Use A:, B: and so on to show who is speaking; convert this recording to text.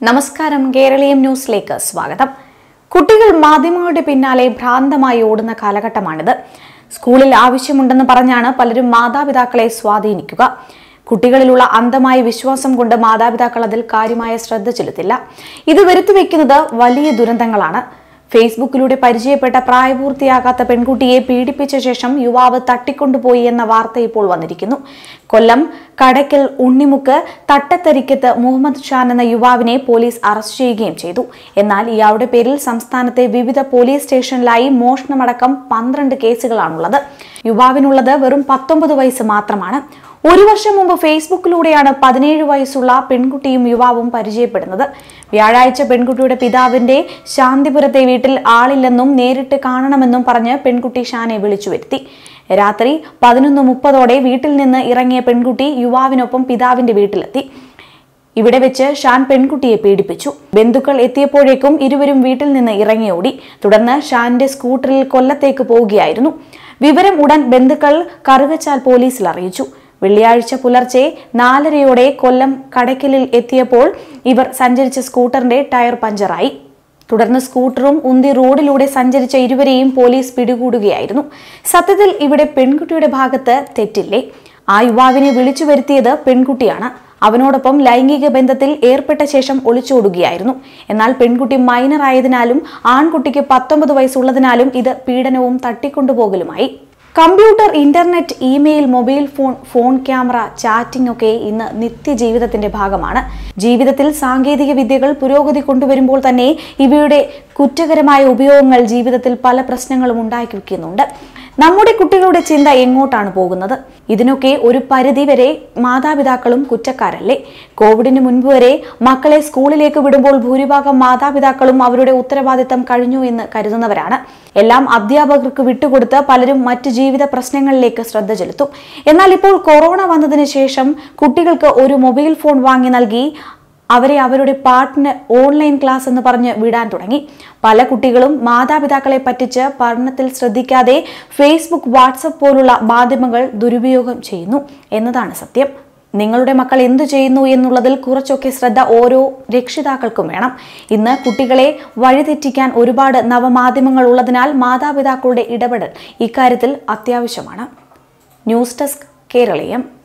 A: നമസ്കാരം കേരളീയം ന്യൂസിലേക്ക് സ്വാഗതം കുട്ടികൾ മാധ്യമങ്ങളുടെ പിന്നാലെ ഭ്രാന്തമായി ഓടുന്ന കാലഘട്ടമാണിത് സ്കൂളിൽ ആവശ്യമുണ്ടെന്ന് പറഞ്ഞാണ് പലരും മാതാപിതാക്കളെ സ്വാധീനിക്കുക കുട്ടികളിലുള്ള അന്ധമായ വിശ്വാസം കൊണ്ട് മാതാപിതാക്കൾ അതിൽ കാര്യമായ ശ്രദ്ധ ചെലുത്തില്ല ഇത് വരുത്തിവെക്കുന്നത് വലിയ ദുരന്തങ്ങളാണ് ഫേസ്ബുക്കിലൂടെ പരിചയപ്പെട്ട പ്രായപൂർത്തിയാകാത്ത പെൺകുട്ടിയെ പീഡിപ്പിച്ച ശേഷം യുവാവ് തട്ടിക്കൊണ്ടുപോയി എന്ന വാർത്ത ഇപ്പോൾ വന്നിരിക്കുന്നു കൊല്ലം കടയ്ക്കൽ ഉണ്ണിമുക്ക് തട്ടത്തരിക്കത്ത് മുഹമ്മദ് ഷാൻ എന്ന യുവാവിനെ പോലീസ് അറസ്റ്റ് ചെയ്യുകയും ചെയ്തു എന്നാൽ ഇയാളുടെ പേരിൽ സംസ്ഥാനത്തെ വിവിധ പോലീസ് സ്റ്റേഷനിലായി മോഷണമടക്കം പന്ത്രണ്ട് കേസുകളാണുള്ളത് യുവാവിനുള്ളത് വെറും പത്തൊമ്പത് വയസ്സ് മാത്രമാണ് ഒരു വർഷം മുമ്പ് ഫേസ്ബുക്കിലൂടെയാണ് പതിനേഴ് വയസ്സുള്ള പെൺകുട്ടിയും യുവാവും പരിചയപ്പെടുന്നത് വ്യാഴാഴ്ച പെൺകുട്ടിയുടെ പിതാവിന്റെ ശാന്തിപുരത്തെ വീട്ടിൽ ആളില്ലെന്നും നേരിട്ട് കാണണമെന്നും പറഞ്ഞ് പെൺകുട്ടി ഷാനെ വിളിച്ചു വരുത്തി രാത്രി പതിനൊന്ന് മുപ്പതോടെ വീട്ടിൽ നിന്ന് ഇറങ്ങിയ പെൺകുട്ടി യുവാവിനൊപ്പം പിതാവിന്റെ വീട്ടിലെത്തി ഇവിടെ വെച്ച് ഷാൻ പെൺകുട്ടിയെ പീഡിപ്പിച്ചു ബന്ധുക്കൾ എത്തിയപ്പോഴേക്കും ഇരുവരും വീട്ടിൽ നിന്ന് ഇറങ്ങിയോടി തുടർന്ന് ഷാന്റെ സ്കൂട്ടറിൽ കൊല്ലത്തേക്ക് പോവുകയായിരുന്നു വിവരം ഉടൻ ബന്ധുക്കൾ കറുകച്ചാൽ പോലീസിൽ അറിയിച്ചു വെള്ളിയാഴ്ച പുലർച്ചെ നാലരയോടെ കൊല്ലം കടയ്ക്കലിൽ എത്തിയപ്പോൾ ഇവർ സഞ്ചരിച്ച സ്കൂട്ടറിന്റെ ടയർ പഞ്ചറായി തുടർന്ന് സ്കൂട്ടറും ഉന്തി റോഡിലൂടെ സഞ്ചരിച്ച ഇരുവരെയും പോലീസ് പിടികൂടുകയായിരുന്നു സത്യത്തിൽ ഇവിടെ പെൺകുട്ടിയുടെ ഭാഗത്ത് തെറ്റില്ലേ ആ യുവാവിനെ വിളിച്ചു വരുത്തിയത് പെൺകുട്ടിയാണ് അവനോടൊപ്പം ലൈംഗിക ബന്ധത്തിൽ ഏർപ്പെട്ട ശേഷം ഒളിച്ചോടുകയായിരുന്നു എന്നാൽ പെൺകുട്ടി മൈനർ ആയതിനാലും ആൺകുട്ടിക്ക് പത്തൊമ്പത് വയസ്സുള്ളതിനാലും ഇത് പീഡനവും തട്ടിക്കൊണ്ടുപോകലുമായി computer internet email mobile phone phone camera chatting ഒക്കെ ഇന്ന് നിത്യജീവിതത്തിന്റെ ഭാഗമാണ് ജീവിതത്തിൽ സാങ്കേതിക വിദ്യകൾ പുരോഗതി കൊണ്ടുവരുമ്പോൾ തന്നെ ഇവയുടെ കുറ്റകരമായ ഉപയോഗങ്ങൾ ജീവിതത്തിൽ പല പ്രശ്നങ്ങളും ഉണ്ടാക്കി വെക്കുന്നുണ്ട് നമ്മുടെ കുട്ടികളുടെ ചിന്ത എങ്ങോട്ടാണ് പോകുന്നത് ഇതിനൊക്കെ ഒരു പരിധി വരെ മാതാപിതാക്കളും കുറ്റക്കാരല്ലേ കോവിഡിന് മുൻപ് വരെ മക്കളെ സ്കൂളിലേക്ക് വിടുമ്പോൾ ഭൂരിഭാഗം മാതാപിതാക്കളും അവരുടെ ഉത്തരവാദിത്തം കഴിഞ്ഞു എന്ന് കരുതുന്നവരാണ് എല്ലാം അധ്യാപകർക്ക് വിട്ടുകൊടുത്ത് പലരും മറ്റ് ജീവിത പ്രശ്നങ്ങളിലേക്ക് ശ്രദ്ധ ചെലുത്തും എന്നാൽ ഇപ്പോൾ കൊറോണ വന്നതിന് ശേഷം കുട്ടികൾക്ക് ഒരു മൊബൈൽ ഫോൺ വാങ്ങി നൽകി അവരെ അവരുടെ പാട്ടിന് ഓൺലൈൻ ക്ലാസ് എന്ന് പറഞ്ഞ് വിടാൻ തുടങ്ങി പല കുട്ടികളും മാതാപിതാക്കളെ പറ്റിച്ച് പഠനത്തിൽ ശ്രദ്ധിക്കാതെ ഫേസ്ബുക്ക് വാട്സപ്പ് പോലുള്ള മാധ്യമങ്ങൾ ദുരുപയോഗം ചെയ്യുന്നു എന്നതാണ് സത്യം നിങ്ങളുടെ മക്കൾ എന്തു ചെയ്യുന്നു എന്നുള്ളതിൽ കുറച്ചൊക്കെ ശ്രദ്ധ ഓരോ രക്ഷിതാക്കൾക്കും വേണം ഇന്ന് കുട്ടികളെ വഴിതെറ്റിക്കാൻ ഒരുപാട് നവമാധ്യമങ്ങൾ ഉള്ളതിനാൽ മാതാപിതാക്കളുടെ ഇടപെടൽ ഇക്കാര്യത്തിൽ അത്യാവശ്യമാണ് ന്യൂസ് ഡെസ്ക് കേരളീയം